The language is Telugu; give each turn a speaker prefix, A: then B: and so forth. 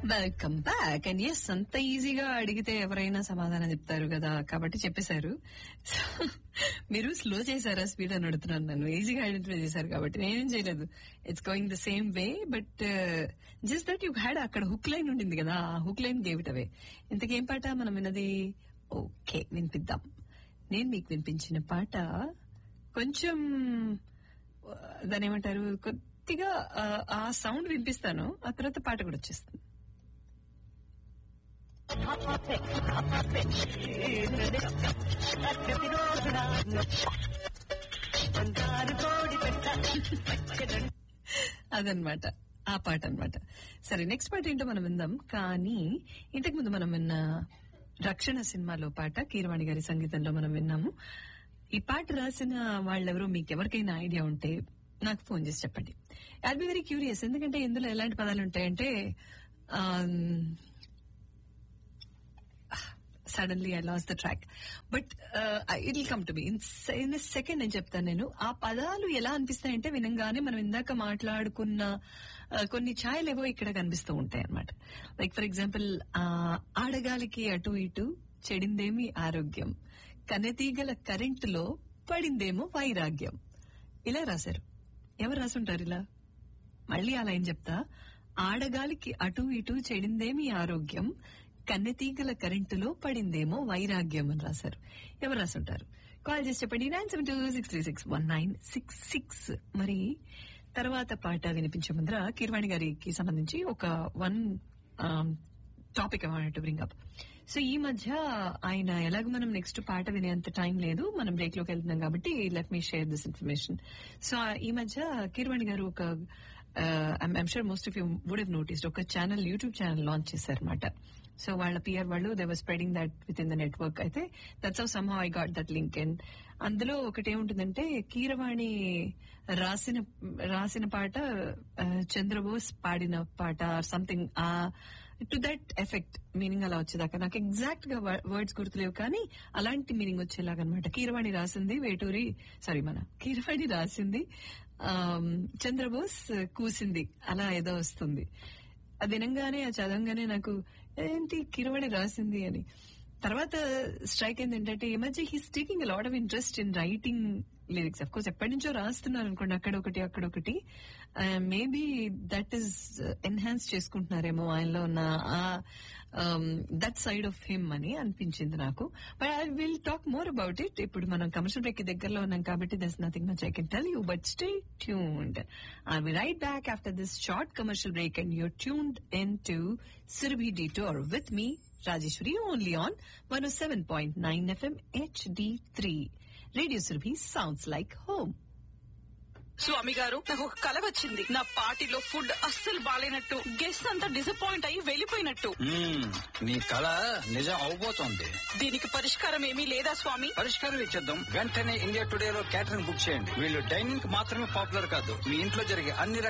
A: వెల్కమ్ బ్యాక్ అండ్ ఎస్ అంత ఈజీగా అడిగితే ఎవరైనా సమాధానం చెప్తారు కదా కాబట్టి చెప్పేశారు So, మీరు స్లో చేశారా స్పీడ్ అని అడుగుతున్నాను నన్ను ఈజీగా ఐడెంటిఫై చేశారు కాబట్టి నేనేం చేయలేదు it's going the same way but just that you had అక్కడ హుక్ లైన్ ఉండింది కదా ఆ hook line gave it away ఇంతకేం పాట మనం విన్నది ఓకే వినిపిద్దాం నేను మీకు వినిపించిన పాట కొంచెం ఆ, దాని ఏమంటారు కొద్దిగా ఆ, ఆ సౌండ్ వినిపిస్తాను ఆ తర్వాత పాట కూడా వచ్చేస్తుంది అదనమాట ఆ పాట అన్నమాట సరే నెక్స్ట్ పాట ఏంటో మనం విందాం కానీ ఇంతకు ముందు మనం విన్న రక్షణ సినిమాలో పాట కీరవాణి గారి సంగీతంలో మనం విన్నాము ఈ పాట రాసిన వాళ్ళెవరో మీకు ఎవరికైనా ఐడియా ఉంటే నాకు ఫోన్ చేసి చెప్పండి ఐ బి వెరీ క్యూరియస్ ఎందుకంటే ఇందులో ఎలాంటి పదాలు ఉంటాయంటే suddenly I lost the track but it will come to me in second నేను చెప్తాను నేను ఆ పదాలు ఎలా అనిపిస్తాయంటే వినంగానే మనం ఇందాక మాట్లాడుకున్న uh, కొన్ని ఛాయలేవో ఇక్కడ కనిపిస్తూ ఉంటాయి అనమాట లైక్ ఫర్ ఎగ్జాంపుల్ ఆడగాలికి అటు ఇటు చెడిందేమి ఆరోగ్యం కనెతీగల కరెంటులో పడిందేమో వైరాగ్యం ఇలా రాశారు ఎవరు రాసుంటారు ఇలా మళ్ళీ అలా ఏం చెప్తా ఆడగాలికి అటు ఇటు చెడిందేమి ఆరోగ్యం కన్నెతీగల కరెంటులో పడిందేమో వైరాగ్యం అని రాశారు ఎవరు రాసుంటారు కాల్ చేసి చెప్పండి nine seven two six three six one nine six six మరి తర్వాత పాట వినిపించే ముందర కీర్వాణి గారికి సంబంధించి ఒక one topic to bring up so ఈ మధ్య ఆయన ఎలాగ మనం నెక్స్ట్ పాట వినేంత టైం లేదు మనం బ్రేక్ లోకి వెళ్తున్నాం కాబట్టి let me share this information so ఈ మధ్య కీర్వాణి గారు ఒక I'm sure most of you would have noticed ఒక ఛానల్ యూట్యూబ్ ఛానల్ లాంచ్ చేశారన్నమాట సో వాళ్ళ పిఆర్ వాళ్ళు they were spreading that with in the network అయితే that's how somehow I got that link and అందులో ఒకటి ఏముంటుందంటే కీరవాణి రాసిన రాసిన పాట ఆ, చంద్రబోస్ పాడిన పాట something to that effect meaning అలా వచ్చేదాకా నాకు ఎగ్జాక్ట్ గా వర్డ్స్ గుర్తులేవు కానీ అలాంటి మీనింగ్ వచ్చేలాగా అనమాట కీరవాణి రాసింది వేటూరి సారీ మన కీరవాణి రాసింది ఆమ్, చంద్రబోస్ కూసింది అలా ఏదో వస్తుంది అది వినంగానే అది చదవంగానే నాకు ఏంటి కిరవాణి రాసింది అని తర్వాత స్ట్రైక్ అయింది ఏంటంటే ఈ మధ్య he's taking lot of interest in writing lyrics of course ఎప్పటి నుంచో రాస్తున్నారు అనుకోండి అక్కడ ఒకటి అక్కడ ఒకటి మేబీ దట్ ఈస్ ఎన్హాన్స్ చేసుకుంటున్నారేమో ఆయనలో ఉన్న దట్ సైడ్ ఆఫ్ హిమ్ అని అనిపించింది నాకు but I will talk more about it ఇప్పుడు మనం కమర్షియల్ బ్రేక్ దగ్గరలో ఉన్నాం కాబట్టి there's nothing much I can tell you but stay tuned I will right back after this short commercial break and your tuned in to Surabhi detour with me Rajeswari only on one seven point nine FM HD three radio Surabhi sounds like home
B: Swami garu నాకు ఒక కల వచ్చింది నా పార్టీలో ఫుడ్ అస్సలు బాలేనట్టు గెస్ట్ అంతా డిసప్పాయింట్ అయ్యి వెళ్ళిపోయినట్టు
C: మ్మ్. నీ కళ నిజం అవబోతోంది
B: దీనికి పరిష్కారం ఏమీ లేదా స్వామి
C: పరిష్కారం ఇచ్చేద్దాం వెంటనే ఇండియా టుడే లో క్యాటరింగ్ బుక్ చేయండి వీళ్ళు డైనింగ్ మాత్రమే పాపులర్ కాదు మీ ఇంట్లో జరిగే అన్ని